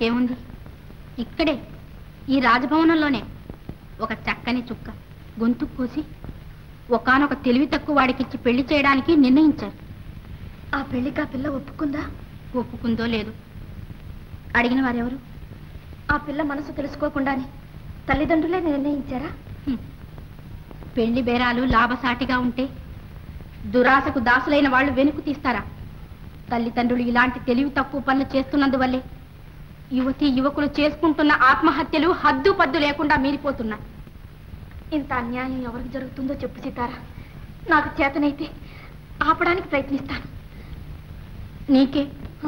ఇంకేముంది ఇక్కడే ఈ రాజభవనంలోనే ఒక చక్కని చుక్క గొంతు కోసి ఒకానొక తెలివి తక్కువ వాడికిచ్చి పెళ్లి చేయడానికి నిర్ణయించారు ఆ పెళ్లికి ఆ పిల్ల ఒప్పుకుందా ఒప్పుకుందో లేదు అడిగిన వారెవరు ఆ పిల్ల మనసు తెలుసుకోకుండానే తల్లిదండ్రులే నిర్ణయించారా హ్మ్. పెళ్లి బేరాలు లాభసాటిగా ఉంటే దురాశకు దాసులైన వాళ్ళు వెనుకు తీస్తారా తల్లిదండ్రులు ఇలాంటి తెలివి తక్కువ పనులు చేస్తున్నందువల్లే యువతి యువకులు చేసుకుంటున్న ఆత్మహత్యలు హద్దు పద్దు లేకుండా మీరిపోతున్నాయి ఇంత అన్యాయం ఎవరికి జరుగుతుందో చెప్పు సీతారా నాకు చేతనైతే ఆపడానికి ప్రయత్నిస్తాను నీకే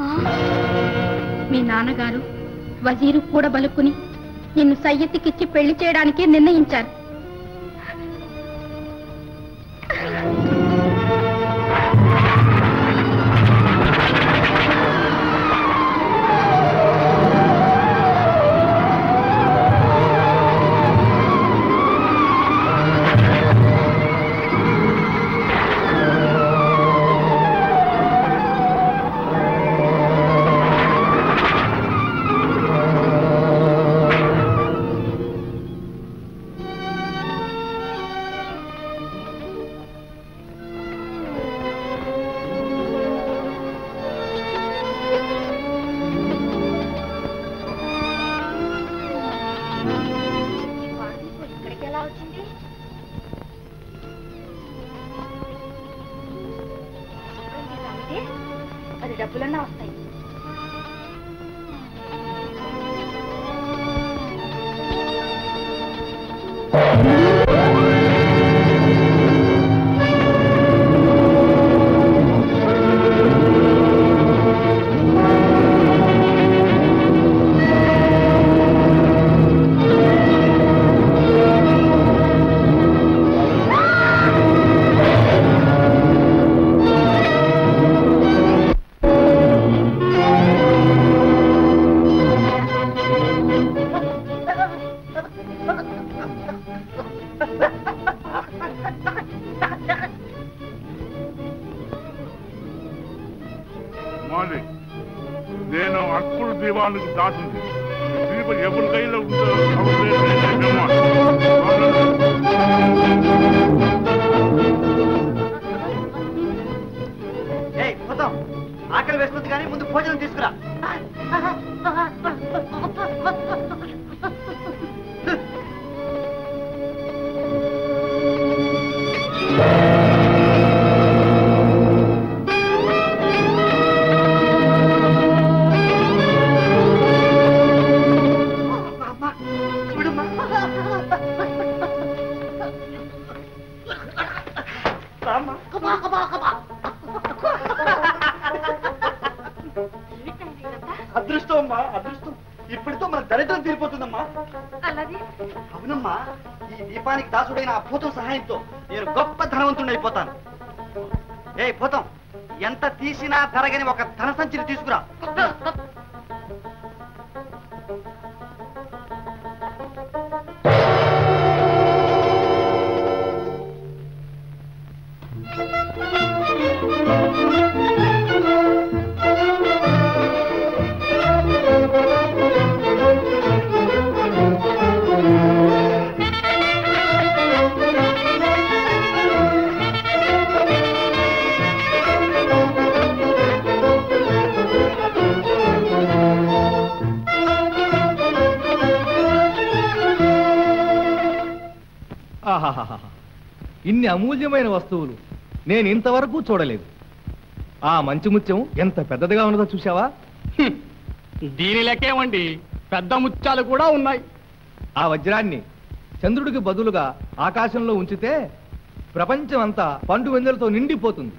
మీ నాన్నగారు వజీరు కూడా బలుక్కుని నిన్ను సయ్యత్తికిచ్చి పెళ్లి చేయడానికి నిర్ణయించారు ఇక్కడికి ఎలా వచ్చింది అది డబ్బులన్నా వస్తాయి మాలిక్ నేను అక్కుడు దీవానికి దాసింది దీప ఎవరి కైలో ఉందో ఎవరి ఏయ్ పోతాం ఆకలి వేస్తుంది కానీ ముందు భోజనం తీసుకురా అదృష్టం అమ్మా అదృష్టం ఇప్పటితో మన దరిద్రం తీరిపోతుందమ్మా అలాగే అవునమ్మా ఈ దీపానికి దాసుడైన ఆ భూతం సహాయంతో నేను గొప్ప ధనవంతుడిని అయిపోతాను ఏ భూతం ఎంత తీసినా తరగని ఒక ధన సంచిని తీసుకురా ఆహాహాహా. ఇన్ని అమూల్యమైన వస్తువులు నేను ఇంతవరకు చూడలేదు ఆ మంచి ముత్యం ఎంత పెద్దదిగా ఉన్నదో చూసావా దీని లెక్కేమండి పెద్ద ముత్యాలు కూడా ఉన్నాయి ఆ వజ్రాన్ని చంద్రుడికి బదులుగా ఆకాశంలో ఉంచితే ప్రపంచం అంతా పండు వెందులతో నిండిపోతుంది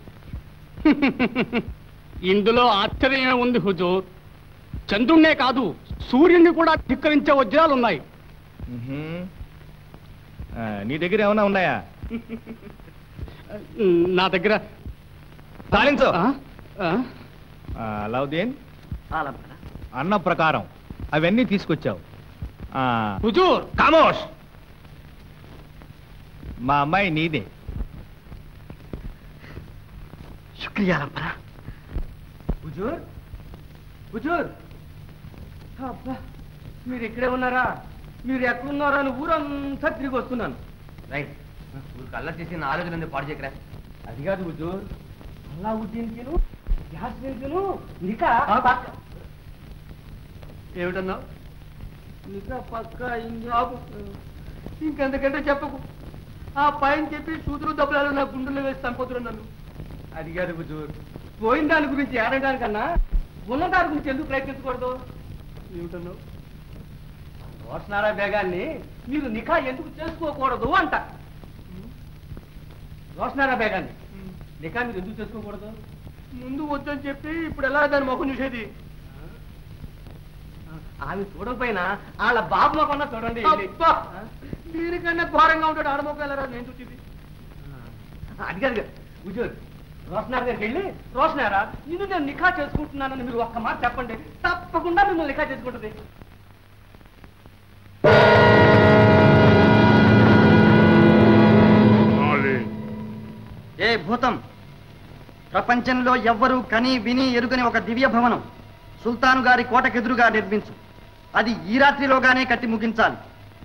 ఇందులో ఆశ్చర్యమే ఉంది హుజూర్ చంద్రుణ్ణే కాదు సూర్యుణ్ణి కూడా ధిక్కరించే వజ్రాలు ఉన్నాయి ఉహుం. ఆ, నీ దగ్గర ఏమైనా ఉన్నాయా నా దగ్గర సాధించు ఆ? ఆ? లౌదీన్ అన్న ప్రకారం అవన్నీ తీసుకొచ్చావు ఆ, హుజూర్ కామోష్ మా అమ్మాయి నీదే శుక్రియా రంపరా హుజూర్ హుజూర్ అబ్బా మీరు ఇక్కడే ఉన్నారా మీరు ఎక్కడున్నారా అని ఊరంతా తిరిగి వస్తున్నాను రైట్ ఊరికి అల్ల చేసి నా ఆలోచన పాడు చేయకరా అది కాదు హుజూర్ అల్లావుద్దీన్కిను యాస్మిన్కిను నికా పక్క ఏమిటన్నావు నికా పక్క ఇంజాబు ఇంకెంతకంటే చెప్పకు ఆ పైన చెప్పి సూదులు దెబ్బలు నా గుండెల్లో వేసి చంపుతున్నా నన్ను అది కాదు హుజూర్ పోయిన దాని గురించి ఏడడానికన్నా ఉన్న దాని గురించి ఎందుకు ప్రయత్నించకూడదు ఏమిటన్నావు రోషనారా బేగాన్ని మీరు నిఖా ఎందుకు చేసుకోకూడదు అంట రోషనారా బేగాన్ని నిఖా మీరు ఎందుకు చేసుకోకూడదు ముందు వద్దని చెప్పి ఇప్పుడు ఎలా దాని ముఖం చూసేది ఆమె చూడకపోయినా వాళ్ళ బాబు మొఖం చూడండి దీనికన్నా ఘోరంగా ఉంటాడు ఆడ మొక్క ఎలా నేను చూసింది అది కాదు ఉద్యోగి రోషనార్ దగ్గరికి వెళ్ళి రోషనారా ఇది నేను నిఖా చేసుకుంటున్నానని మీరు ఒక్క మాట చెప్పండి తప్పకుండా మిమ్మల్ని నిఖా చేసుకుంటుంది మాలి ఏ భూతం ప్రపంచంలో ఎవ్వరూ కని విని ఎరుగని ఒక దివ్య భవనం సుల్తాను గారి కోటకెదురుగా నిర్మించు అది ఈ రాత్రిలోగానే కట్టి ముగించాలి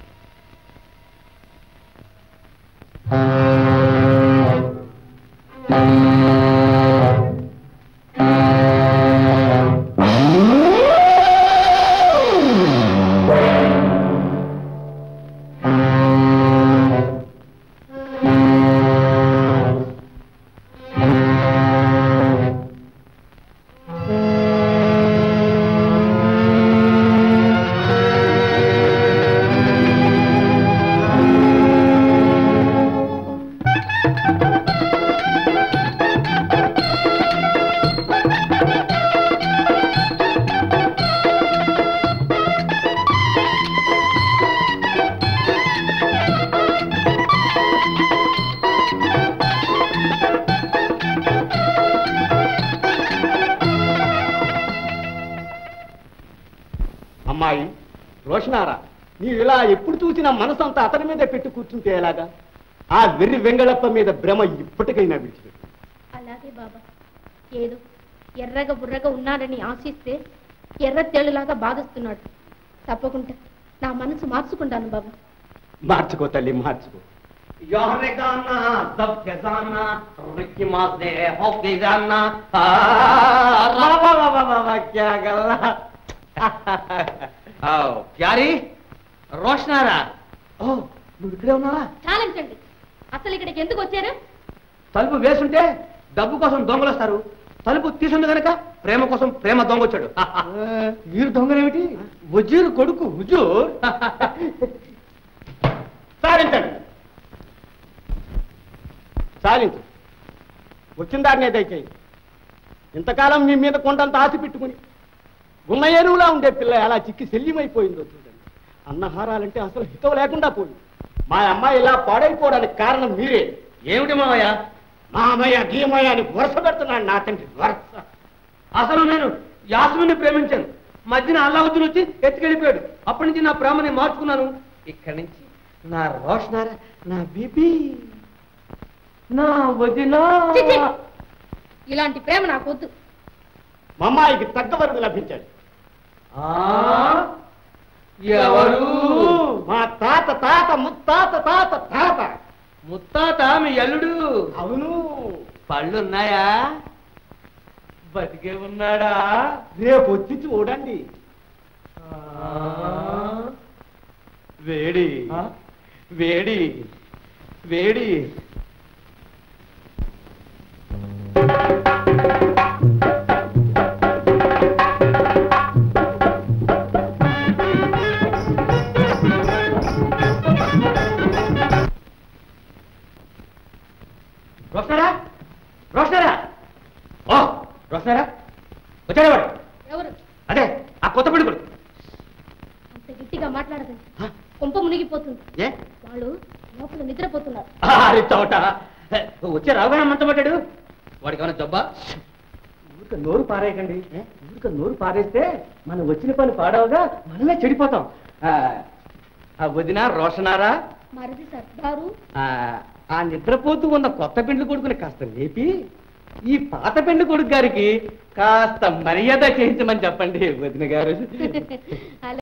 అమ్మాయి రోషనారా నీవు ఇలా ఎప్పుడు చూసినా మనసంతా అతని మీద పెట్టి కూర్చుంటే ఎలాగా ఆ వెర్రి వెంగళప్ప మీద భ్రమ ఇప్పటికైనా విడిచిపెట్టు అలాగే బాబా ఏదో ఎర్రగా బుర్రగా ఉన్నాడని ఆశిస్తే ఎర్ర తేలులాగా బాధిస్తున్నాడు తప్పకుండా నా మనసు మార్చుకుంటాను బాబా మార్చుకో తల్లి మార్చుకో योहरेगाना सब खजाना Ricky mass they hope they जाना क्या गल्ला ప్యారీ రోషనారా ఓ నువ్వు ఇక్కడే ఉన్నావా చాలించండి అసలు ఇక్కడికి ఎందుకు వచ్చారు తలుపు వేసుంటే డబ్బు కోసం దొంగలు వస్తారు తలుపు తీసుంది కనుక ప్రేమ కోసం ప్రేమ దొంగ వచ్చాడు వీరు దొంగలేమిటి వజీరు కొడుకు హుజూర్ సారించండి సారించు వచ్చిన దారినే దయచేయి ఇంతకాలం మీ మీద కొండంత ఆశ పెట్టుకుని ఉన్న ఎరువులా ఉండే పిల్ల ఎలా చిక్కి శల్యమైపోయిందో చూడండి అన్నహారాలంటే అసలు హితం లేకుండా పోయింది మా అమ్మాయి ఇలా పాడైపోవడానికి కారణం మీరే ఏమిటి మావయ్య మామయ్య గీమయ్య అని వరుస పెడుతున్నాడు నా తండ్రి వరుస అసలు నేను యాస్మిని ప్రేమించాను మధ్యన అల్లావుద్దీన్ వచ్చి ఎత్తుకెళ్ళిపోయాడు అప్పటి నుంచి నా ప్రేమని మార్చుకున్నాను ఇక్కడి నుంచి నా రోషనారా నా బీబీ నా వదినా చిచి! ఇలాంటి ప్రేమ నాకు వద్దు మా అమ్మాయికి తగ్గ వరకు లభించాడు ఆ, ఎవరు మా తాత తాత ముత్తాత తాత తాత ముత్తాత మీ అల్లుడు అవును పళ్ళున్నాయా బతికే ఉన్నాడా రేపు వచ్చి చూడండి ఆ, వేడి ఆ? వేడి వేడి రోషనారా రోషనారా ఓ రోషనారా వచ్చాడా వాడు ఎవరు అదే ఆ కొత్త పెళ్లి కొడుకు అంత గట్టిగా మాట్లాడదండి కొంప మునిగిపోతుంది ఏ వాళ్ళు లోపల నిద్రపోతున్నారు అరే చోట వచ్చే రావుగా మంచబడ్డాడు వాడికి ఏమైనా జబ్బా ఊరిక నోరు పారేయకండి ఊరిక నోరు పారేస్తే మనం వచ్చిన పని పాడవగా మనమే చెడిపోతాం ఆ, ఆ వదిన రోషనారా మరిది సర్దారు ఆ, ఆ నిద్రపోతూ ఉన్న కొత్త పిండ్లు కొడుకుని కాస్త లేపి ఈ పాత పెండ్లి కొడుకు గారికి కాస్త మర్యాద చేయించమని చెప్పండి వదిన గారు